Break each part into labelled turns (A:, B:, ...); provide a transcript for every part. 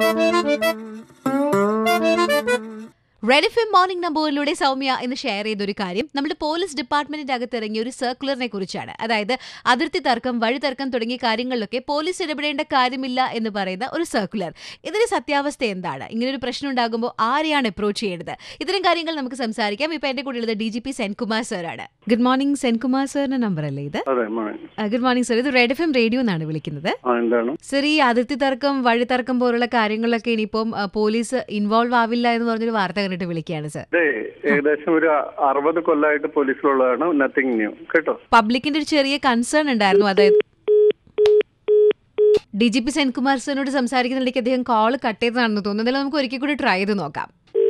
A: Red F M morning നമ്പറിലൂടെ സൗമ്യ എന്ന് share ചെയ്തൊരു കാര്യം നമ്മുടെ പോലീസ് ഡിപ്പാർട്ട്മെന്റിന്റെ അകത്ത് ഇറങ്ങിയ ഒരു സർക്കുലറിനെ കുറിച്ചാണ് അതായത് അതിർത്തി തർക്കം വഴി തർക്കം തുടങ്ങിയ കാര്യങ്ങളിലൊക്കെ പോലീസ് ഇടപെടേണ്ട കാര്യമില്ല എന്ന് പറയുന്ന ഒരു സർക്കുലർ ഇതിന്റെ സത്യാവസ്ഥ എന്താണ് ഇങ്ങനെ ഒരു പ്രശ്നം ഉണ്ടാകുമ്പോൾ ആരെയാണ് അപ്രോച്ച് ചെയ്യേണ്ടത് ഇത്തരം കാര്യങ്ങൾ നമുക്ക് സംസാരിക്കാം ഇപ്പൊ എന്റെ കൂടെയുള്ളത് ഡി ജി പി സെൻകുമാർ സാറാണ് ഗുഡ് മോർണിംഗ് സെൻകുമാർ സാറിന്റെ നമ്പർ അല്ലേ ഇത്
B: അതെ മോനെ
A: ഗുഡ് മോർണിംഗ് സർ ഇത് റെഡ് എഫ് എം റേഡിയോ എന്നാണ് വിളിക്കുന്നത്
B: ആ എന്താണ്
A: സർ ഈ അതിർത്തി തർക്കം വഴി തർക്കം പോലുള്ള കാര്യങ്ങളിലൊക്കെ ഇനിയിപ്പം ആ, പോലീസ് ഇൻവോൾവ് ആവില്ല എന്ന് പറഞ്ഞൊരു വാർത്ത കണ്ടിട്ട് വിളിക്കുകയാണ് സർ
B: ഇതേ ഏകദേശം ഒരു അറുപത് കൊല്ലമായിട്ട് പോലീസിലുള്ളതാണ് നത്തിങ് ന്യൂ കേട്ടോ
A: പബ്ലിക്കിന്റെ ഒരു ചെറിയ കൺസേൺ ഉണ്ടായിരുന്നു അതായത് ഡി ജി പി സെൻകുമാർ സാറിനോട് സംസാരിക്കുന്നിടയ്ക്ക് അദ്ദേഹം കോൾ കട്ട് ചെയ്തതാണെന്ന് തോന്നുന്നു എന്തായാലും നമുക്ക് ഒരിക്കൽ കൂടി ട്രൈ ചെയ്ത് നോക്കാം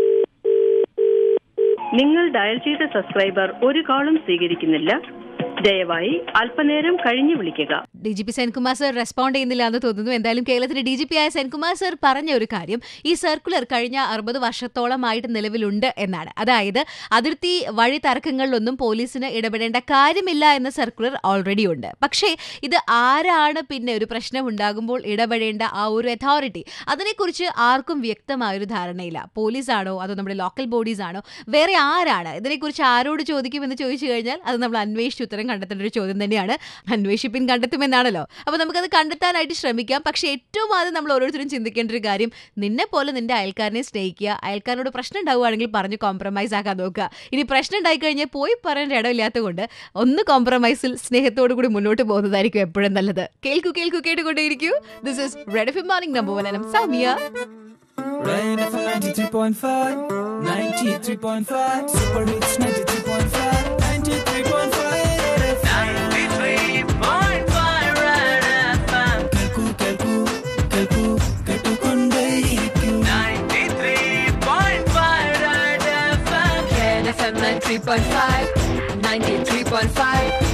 C: നിങ്ങൾ ഡയൽ ചെയ്ത സബ്സ്ക്രൈബർ ഒരു കോളും സ്വീകരിക്കുന്നില്ല ദയവായി അല്പനേരം കഴിഞ്ഞ് വിളിക്കുക
A: D G P Senkumar sir respond ചെയ്യുന്നില്ല എന്ന് തോന്നുന്നു എന്തായാലും കേരളത്തിലെ ഡി ജി പി ആയ സെൻകുമാർ സർ പറഞ്ഞ ഒരു കാര്യം ഈ സർക്കുലർ കഴിഞ്ഞ അറുപത് വർഷത്തോളമായിട്ട് നിലവിലുണ്ട് എന്നാണ് അതായത് അതിർത്തി വഴി തർക്കങ്ങളിലൊന്നും പോലീസിന് ഇടപെടേണ്ട കാര്യമില്ല എന്ന സർക്കുലർ ഓൾറെഡി ഉണ്ട് പക്ഷേ ഇത് ആരാണ് പിന്നെ ഒരു പ്രശ്നം ഉണ്ടാകുമ്പോൾ ഇടപെടേണ്ട ആ ഒരു അതോറിറ്റി അതിനെക്കുറിച്ച് ആർക്കും വ്യക്തമായൊരു ധാരണയില്ല പോലീസാണോ അതോ നമ്മുടെ ലോക്കൽ ബോഡീസ് ആണോ വേറെ ആരാണ് ഇതിനെക്കുറിച്ച് ആരോട് ചോദിക്കുമെന്ന് ചോദിച്ചു കഴിഞ്ഞാൽ അത് നമ്മൾ അന്വേഷിച്ച് ഉത്തരം കണ്ടെത്തേണ്ട ഒരു ചോദ്യം തന്നെയാണ് അന്വേഷിപ്പിൻ കണ്ടെത്തുമെന്നാണല്ലോ അപ്പോൾ നമുക്കത് കണ്ടെത്താനായിട്ട് ശ്രമിക്കാം പക്ഷേ ഏറ്റവും ആദ്യം നമ്മൾ ഓരോരുത്തരും ചിന്തിക്കേണ്ട ഒരു കാര്യം നിന്നെ പോലെ നിന്റെ അയൽക്കാരനെ സ്നേഹിക്കുക അയൽക്കാരനോട് പ്രശ്നം ഉണ്ടാവുകയാണെങ്കിൽ പറഞ്ഞ് കോംപ്രമൈസ് ആക്കാൻ നോക്കുക ഇനി പ്രശ്നം ഉണ്ടായി കഴിഞ്ഞാൽ പോയി പറയാൻ ഇടമില്ലാത്തത് കൊണ്ട് ഒന്ന് കോംപ്രമൈസിൽ സ്നേഹത്തോടു കൂടി മുന്നോട്ട് പോകുന്നതായിരിക്കും എപ്പോഴും നല്ലത് കേൾക്കൂ കേൾക്കൂ കേട്ടുകൊണ്ടേയിരിക്കൂ this is Red F morning number one എനം Soumya
D: Rain FM 93.5, 93.5, Super Hits 93.5, 93.5, Red FM. 93.5 Red FM. കേൾക്കൂ കേൾക്കൂ കേൾക്കൂ കേട്ടുകൊണ്ടേയിരിക്കൂ 93.5 Red FM.
E: Red FM 93.5, 93.5,